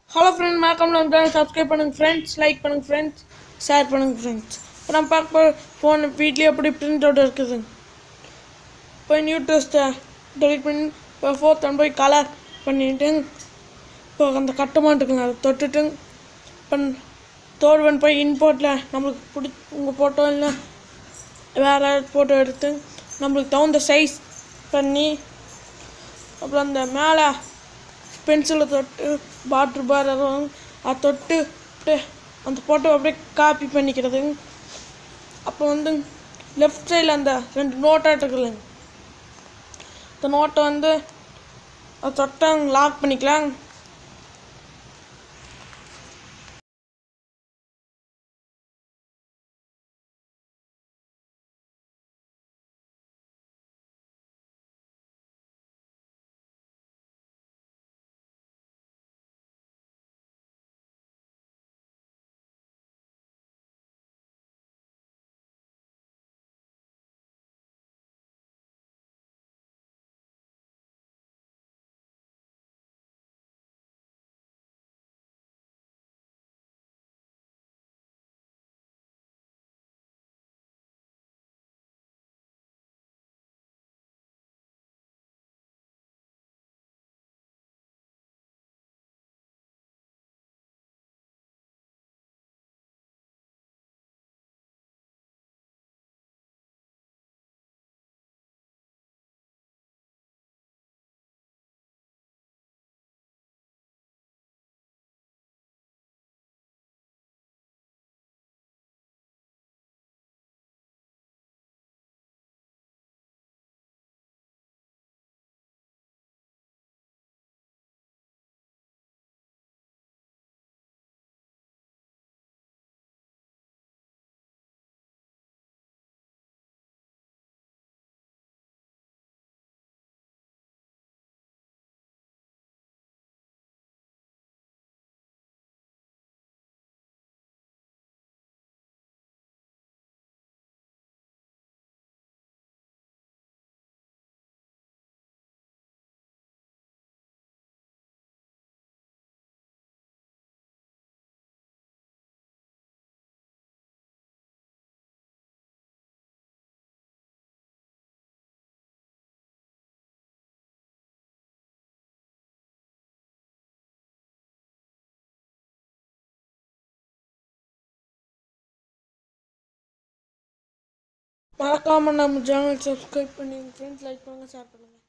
hello friend மறக்காம நம்ம channel subscribe பண்ணுங்க ஃப்ரெண்ட்ஸ் லைக் பண்ணுங்க ஃப்ரெண்ட்ஸ் ஷேர் பண்ணுங்க ஃப்ரெண்ட்ஸ் இப்போ நம்ம பார்க்க போகிற ஃபோன் வீட்லேயே எப்படி பிரிண்ட் அவுட் இருக்குது போய் நியூ டெஸ்ட்டை டெலிட் பண்ணி இப்போ ஃபோர்த் ஒன் போய் கலர் பண்ணிட்டு இப்போ அந்த கட்டமாட்டுக்குங்க அதை தொட்டுட்டு இப்போ தேர்ட் ஒன் போய் இன்போர்ட்டில் நம்மளுக்கு பிடி உங்கள் ஃபோட்டோ இல்லை வேறு ஃபோட்டோ எடுத்து நம்மளுக்கு தகுந்த சைஸ் பண்ணி அப்புறம் அந்த மேலே பென்சிலை தொட்டு வாட்ரு பார் அதை தொட்டு அப்படியே அந்த ஃபோட்டோ அப்படியே காப்பி பண்ணிக்கிறது அப்போ வந்து லெஃப்ட் சைடில் அந்த ரெண்டு நோட்டாக இருக்குல்லைங்க இந்த நோட்டை வந்து அதை தொட்டாங்க லாக் பண்ணிக்கலாம் மறக்காமல் நம்ம சேனல் சப்ஸ்கிரைப் பண்ணி ஃப்ரெண்ட்ஸ் லைக் பண்ணுங்கள் ஷேர் பண்ணுங்கள்